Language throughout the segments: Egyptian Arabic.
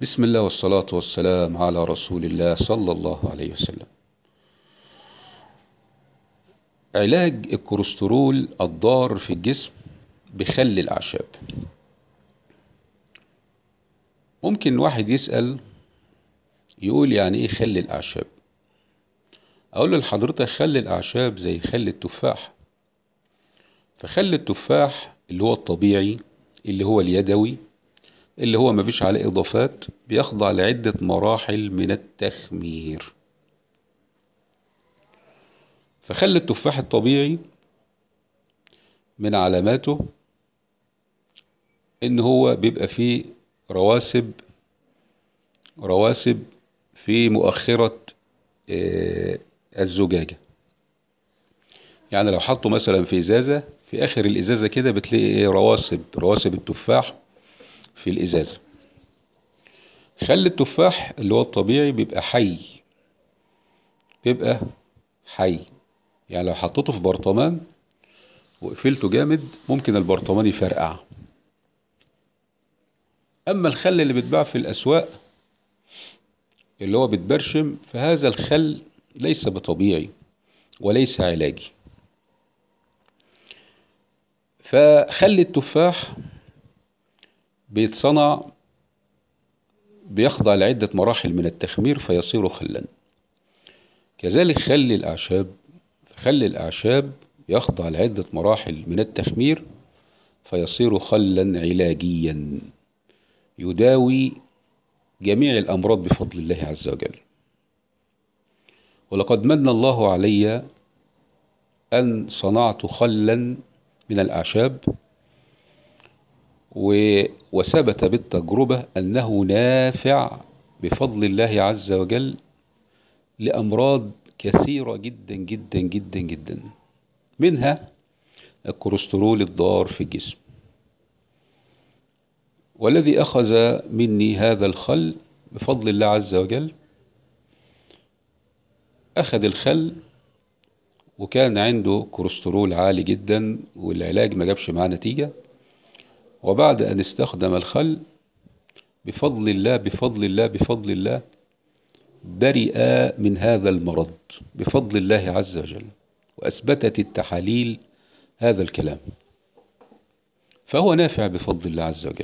بسم الله والصلاة والسلام على رسول الله صلى الله عليه وسلم علاج الكوليسترول الضار في الجسم بخل الأعشاب ممكن واحد يسأل يقول يعني ايه خل الأعشاب أقول لحضرتك خل الأعشاب زي خل التفاح فخل التفاح اللي هو الطبيعي اللي هو اليدوي اللي هو مفيش عليه إضافات بيخضع لعدة مراحل من التخمير فخل التفاح الطبيعي من علاماته إن هو بيبقى فيه رواسب رواسب في مؤخرة آه، الزجاجة يعني لو حطه مثلا في إزازة في آخر الإزازة كده بتلاقي إيه رواسب رواسب التفاح في الإزازة خل التفاح اللي هو الطبيعي بيبقى حي بيبقى حي يعني لو حطيته في برطمان وقفلته جامد ممكن البرطمان يفرقع أما الخل اللي بيتباع في الأسواق اللي هو بيتبرشم فهذا الخل ليس بطبيعي وليس علاجي فخل التفاح بيتصنع بيخضع لعدة مراحل من التخمير فيصير خلا كذلك خل الأعشاب خل الأعشاب يخضع لعدة مراحل من التخمير فيصير خلا علاجيا يداوي جميع الأمراض بفضل الله عز وجل ولقد من الله علي أن صنعت خلا من الأعشاب و- وثبت بالتجربة أنه نافع بفضل الله عز وجل لأمراض كثيرة جدا جدا جدا جدا منها الكوليسترول الضار في الجسم والذي أخذ مني هذا الخل بفضل الله عز وجل أخذ الخل وكان عنده كوليسترول عالي جدا والعلاج ما جابش معاه نتيجة وبعد أن استخدم الخل بفضل الله بفضل الله بفضل الله برئ من هذا المرض بفضل الله عز وجل وأثبتت التحاليل هذا الكلام فهو نافع بفضل الله عز وجل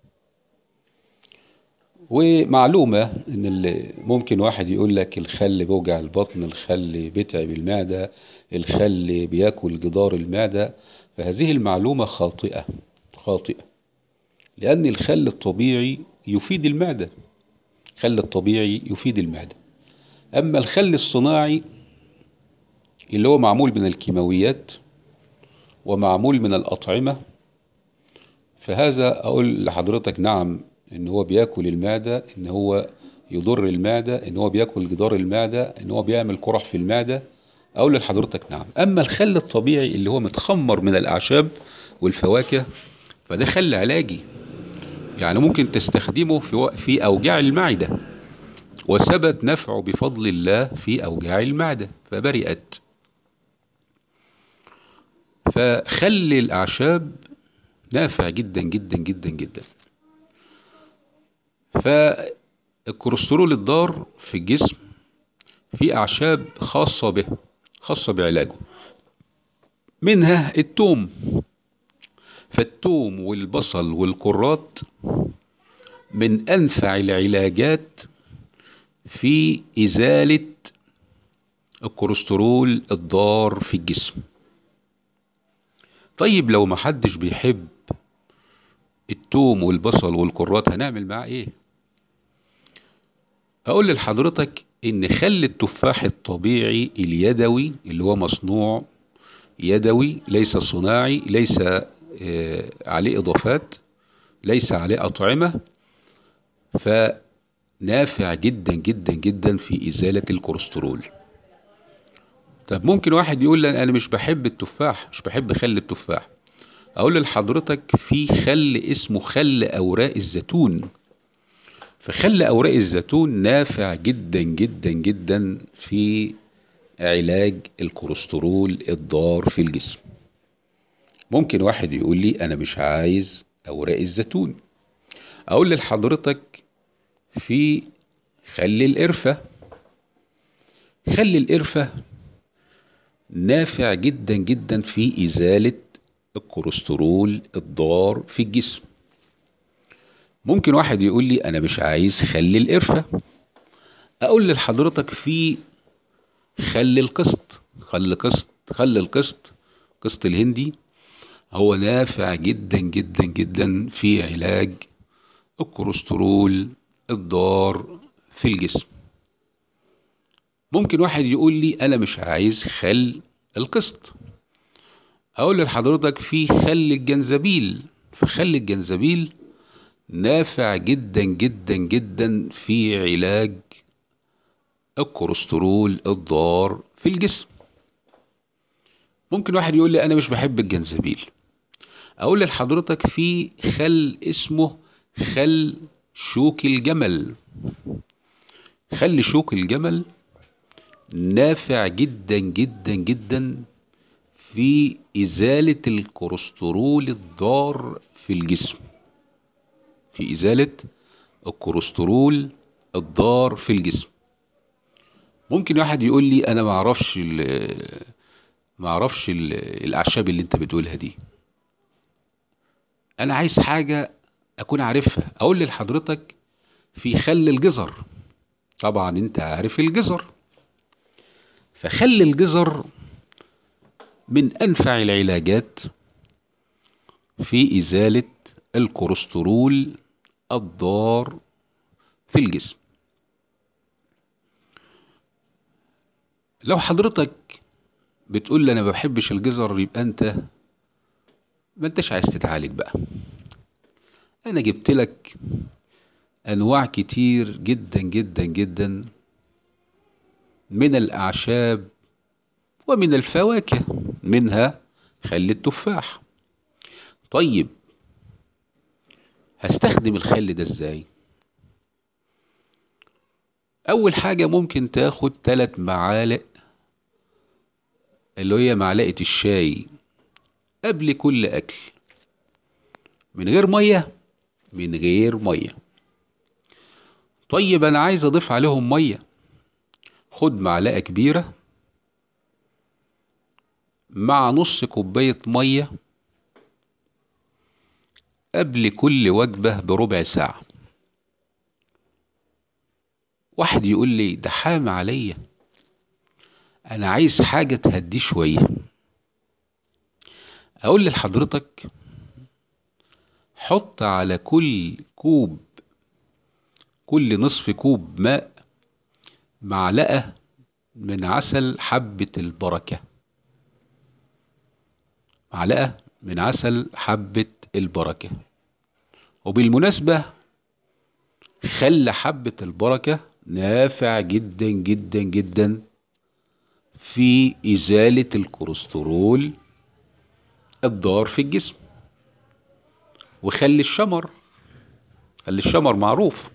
ومعلومة إن اللي ممكن واحد يقول لك الخل بيوجع البطن الخل بيتعب المعدة الخل بياكل جدار المعدة فهذه المعلومة خاطئة خاطئة لأن الخل الطبيعي يفيد المعدة الخل الطبيعي يفيد المعدة أما الخل الصناعي اللي هو معمول من الكيماويات ومعمول من الأطعمة فهذا أقول لحضرتك نعم إن هو بياكل المعدة إن هو يضر المعدة إن هو بياكل جدار المعدة إن هو بيعمل قرح في المعدة أقول لحضرتك نعم أما الخل الطبيعي اللي هو متخمر من الأعشاب والفواكه فده خل علاجي يعني ممكن تستخدمه في و- في أوجاع المعدة وثبت نفعه بفضل الله في أوجاع المعدة فبرئت فخل الأعشاب نافع جدا جدا جدا جدا فالكوليسترول الضار في الجسم في أعشاب خاصة به خاصة بعلاجه منها التوم فالتوم والبصل والكرات من أنفع العلاجات في إزالة الكوليسترول الضار في الجسم طيب لو محدش بيحب التوم والبصل والكرات هنعمل معاه ايه اقول لحضرتك ان خل التفاح الطبيعي اليدوي اللي هو مصنوع يدوي ليس صناعي ليس آه، عليه اضافات ليس عليه اطعمه فنافع جدا جدا جدا في ازاله الكوليسترول طب ممكن واحد يقول لي انا مش بحب التفاح مش بحب خل التفاح اقول لحضرتك في خل اسمه خل اوراق الزيتون فخل اوراق الزيتون نافع جدا جدا جدا في علاج الكوليسترول الضار في الجسم ممكن واحد يقول لي انا مش عايز اوراق الزيتون اقول لحضرتك في خل القرفة خل القرفة نافع جدا جدا في إزالة الكوليسترول الضار في الجسم ممكن واحد يقول لي أنا مش عايز خل القرفة أقول لحضرتك في خل القسط خل قسط خل القسط قسط الهندي هو نافع جدا جدا جدا في علاج الكوليسترول الضار في الجسم ممكن واحد يقول لي انا مش عايز خل القسط اقول لحضرتك في خل الجنزبيل فخل الجنزبيل نافع جدا جدا جدا في علاج الكوليسترول الضار في الجسم ممكن واحد يقول لي انا مش بحب الجنزبيل اقول لحضرتك في خل اسمه خل شوك الجمل خل شوك الجمل نافع جدا جدا جدا في إزالة الكوليسترول الضار في الجسم في إزالة الكوليسترول الضار في الجسم ممكن واحد يقول لي أنا ما أعرفش ما أعرفش الأعشاب اللي أنت بتقولها دي أنا عايز حاجة أكون عارفها أقول لحضرتك في خل الجزر طبعا أنت عارف الجزر فخل الجزر من أنفع العلاجات في إزالة الكوليسترول الضار في الجسم لو حضرتك بتقول لي انا ما بحبش الجزر يبقى انت ما انتش عايز تتعالج بقى انا جبت لك انواع كتير جدا جدا جدا من الاعشاب ومن الفواكه منها خل التفاح طيب هستخدم الخل ده ازاي اول حاجة ممكن تاخد تلات معالق اللي هي معلقة الشاي قبل كل اكل من غير مية من غير مية طيب انا عايز اضيف عليهم مية خد معلقة كبيرة مع نص كوباية مية قبل كل وجبة بربع ساعة واحد يقول لي ده حام عليا انا عايز حاجة تهديه شوية اقول لحضرتك حط على كل كوب كل نصف كوب ماء معلقة من عسل حبة البركة معلقة من عسل حبة البركة وبالمناسبة خل حبة البركة نافع جدا جدا جدا في إزالة الكوليسترول الضار في الجسم وخل الشمر خل الشمر معروف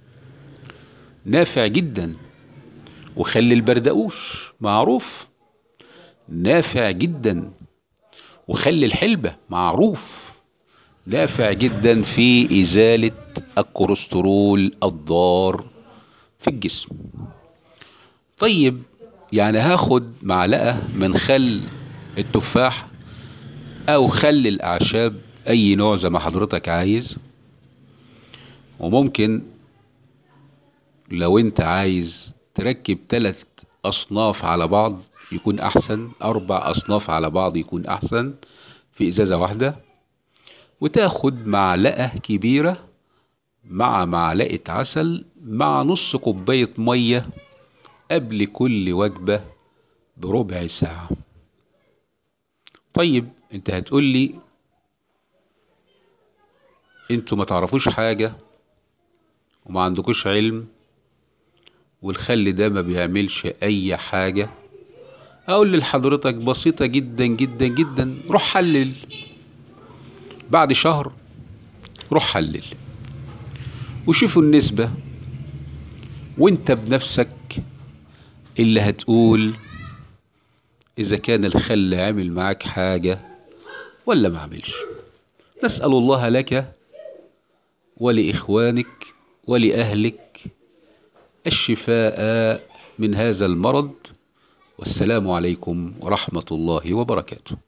نافع جدا وخل البردقوش معروف نافع جدا وخل الحلبة معروف نافع جدا في إزالة الكوليسترول الضار في الجسم طيب يعني هاخد معلقة من خل التفاح أو خل الأعشاب أي نوع زي ما حضرتك عايز وممكن لو أنت عايز تركب ثلاث أصناف على بعض يكون أحسن أربع أصناف على بعض يكون أحسن في إزازة واحدة وتاخد معلقة كبيرة مع معلقة عسل مع نص كوباية مية قبل كل وجبة بربع ساعة طيب انت هتقول لي انتوا ما تعرفوش حاجة وما عندكوش علم والخل ده ما بيعملش اي حاجة اقول لحضرتك بسيطة جدا جدا جدا روح حلل بعد شهر روح حلل وشوفوا النسبة وانت بنفسك اللي هتقول اذا كان الخل عمل معاك حاجة ولا ما عملش نسأل الله لك ولإخوانك ولأهلك الشفاء من هذا المرض والسلام عليكم ورحمة الله وبركاته